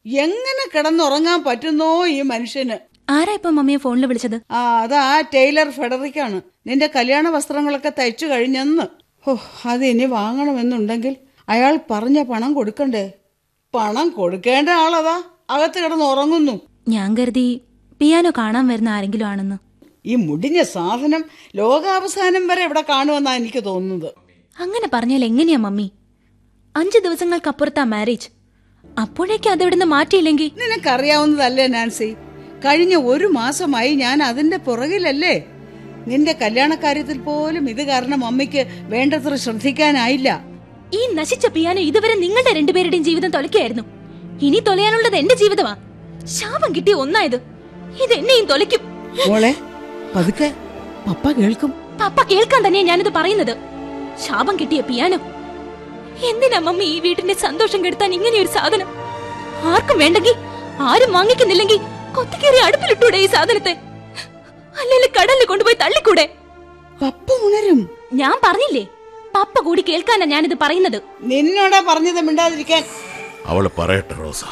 എങ്ങനെ കിടന്നുറങ്ങാൻ പറ്റുന്നോ ഈ മനുഷ്യന് ആരാ ഇപ്പൊ മമ്മിയെ ഫോണിൽ വിളിച്ചത് ആ അതാ ടൈലർ ഫെഡറിക്കാണ് നിന്റെ കല്യാണ വസ്ത്രങ്ങളൊക്കെ തയ്ച്ചു കഴിഞ്ഞെന്ന് ഓ അത് ഇനി വാങ്ങണമെന്നുണ്ടെങ്കിൽ അയാൾ പറഞ്ഞ പണം കൊടുക്കണ്ടേ പണം കൊടുക്കേണ്ട ആളതാ അകത്ത് കിടന്ന് ഉറങ്ങുന്നു ഞാൻ കരുതി പിയാനോ കാണാൻ വരുന്ന ആരെങ്കിലും ആണെന്ന് ഈ മുടിഞ്ഞ സാധനം ലോകാവസാനം വരെ ഇവിടെ കാണുമെന്നാ എനിക്ക് തോന്നുന്നത് അങ്ങനെ പറഞ്ഞാൽ എങ്ങനെയാ മമ്മി അഞ്ചു ദിവസങ്ങൾക്കപ്പുറത്താ മാരേജ് അപ്പോഴേക്ക് അതിവിടുന്ന് മാറ്റിയില്ലെങ്കിൽ നിനക്കറിയാവുന്നതല്ലേ നാൻസി കഴിഞ്ഞ ഒരു മാസമായി ഞാൻ അതിന്റെ പുറകിലല്ലേ നിന്റെ കല്യാണക്കാര്യത്തിൽ പോലും ഇത് കാരണം അമ്മയ്ക്ക് വേണ്ടത്ര ശ്രദ്ധിക്കാനായില്ല ഈ നശിച്ച പിയാനോ ഇതുവരെ നിങ്ങളുടെ രണ്ടുപേരുടെയും ജീവിതം തൊലയ്ക്കായിരുന്നു ഇനി തൊലയാനുള്ളത് എന്റെ ജീവിതമാ ശാപം കിട്ടിയ ഒന്നായത് ഇത് എന്നെയും തൊലയ്ക്കും മോളെ പതുക്കെ പപ്പ കേൾക്കും പപ്പ കേൾക്കാൻ തന്നെയാ ഞാനിത് പറയുന്നത് ശാപം കിട്ടിയ പിയാനോ എന്തിനാ മമ്മി ഈ വീടിന്റെ സന്തോഷം കെടുത്താൻ ഇങ്ങനെ ഒരു സാധനം ആർക്കും വേണ്ടെങ്കിൽ ആരും വാങ്ങിക്കുന്നില്ലെങ്കിൽ കൊത്തിക്കേറി അടുപ്പിലിട്ടൂടെ ഈ സാധനത്തെ അല്ലെങ്കിൽ കടലിൽ കൊണ്ടുപോയി തള്ളിക്കൂടെ പപ്പ ഉണരും ഞാൻ പറഞ്ഞില്ലേ പപ്പ കൂടി കേൾക്കാനാ ഞാനിത് പറയുന്നത് നിന്നോടാ പറഞ്ഞത് മിണ്ടാതിരിക്കാൻ അവള് പറയട്ടെ റോസ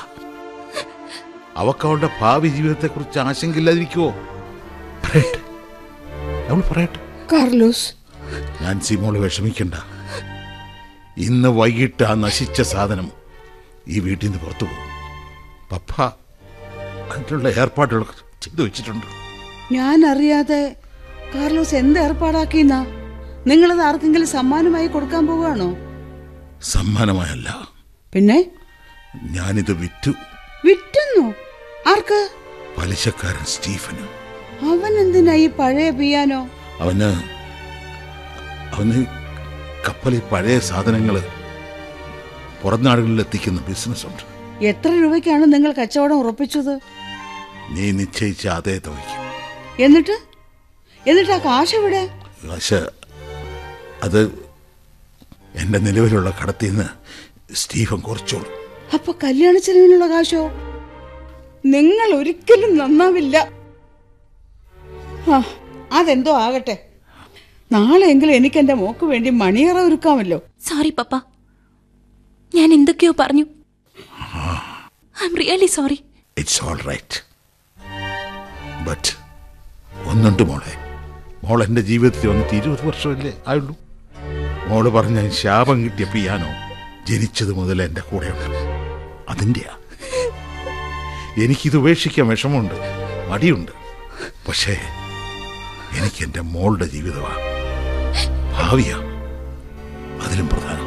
അവക്ക് അവളുടെ ഭാവി ജീവിതത്തെ കുറിച്ച് ആശങ്കയില്ലാതിരിക്കുവോ പറയട്ടെ അവൾ പറയട്ടെ കാർലോസ് ഞാൻ സിമോള് വിഷമിക്കണ്ട ഇന്ന് വൈകിട്ട് ആ നശിച്ച സാധനം ഈ വീട്ടിൽ നിന്ന് പുറത്തു പോകും പപ്പ അതിനുള്ള ഏർപ്പാടുകളൊക്കെ ചെയ്തു വെച്ചിട്ടുണ്ട് ഞാൻ അറിയാതെ കാർലോസ് എന്ത് ഏർപ്പാടാക്കിന്നാ നിങ്ങളത് ആർക്കെങ്കിലും സമ്മാനമായി കൊടുക്കാൻ പോവുകയാണോ സമ്മാനമായല്ല പിന്നെ ഞാനിത് വിറ്റു വിറ്റുന്നു ആർക്ക് പലിശക്കാരൻ സ്റ്റീഫന് അവൻ എന്തിനാ ഈ പഴയ പിയാനോ അവന് അവന് കപ്പലിൽ പഴയ സാധനങ്ങള് പുറം നാടുകളിൽ എത്തിക്കുന്ന ബിസിനസ് ഉണ്ട് എത്ര രൂപയ്ക്കാണ് നിങ്ങൾ കച്ചവടം ഉറപ്പിച്ചത് നീ നിശ്ചയിച്ച അതേ തുകയ്ക്ക് എന്നിട്ട് എന്നിട്ട് ആ കാശ് എവിടെ പക്ഷെ അത് എൻ്റെ നിലവിലുള്ള കടത്തിൽ നിന്ന് സ്റ്റീഫൻ കുറച്ചോളൂ അപ്പൊ കല്യാണ ചെലവിനുള്ള കാശോ നിങ്ങൾ ഒരിക്കലും നന്നാവില്ല ആ അതെന്തോ ആകട്ടെ നാളെയെങ്കിലും എനിക്ക് എന്റെ മോക്ക് വേണ്ടി മണിയറ ഒരുക്കാമല്ലോ സോറി പപ്പ ഞാൻ എന്തൊക്കെയോ പറഞ്ഞു I am really sorry it's all right but ഒന്നുണ്ട് മോളെ മോൾ എൻ്റെ ജീവിതത്തിൽ വന്നിട്ട് ഇരുപത് വർഷമല്ലേ ആയുള്ളൂ മോള് പറഞ്ഞ ശാപം കിട്ടിയ പിയാനോ ജനിച്ചത് മുതൽ എൻ്റെ കൂടെയുണ്ട് അതിൻ്റെയാ എനിക്കിത് ഉപേക്ഷിക്കാൻ വിഷമമുണ്ട് മടിയുണ്ട് പക്ഷേ എനിക്ക് എൻ്റെ മോളുടെ ജീവിതമാണ് ഭാവിയാ അതിലും പ്രധാനം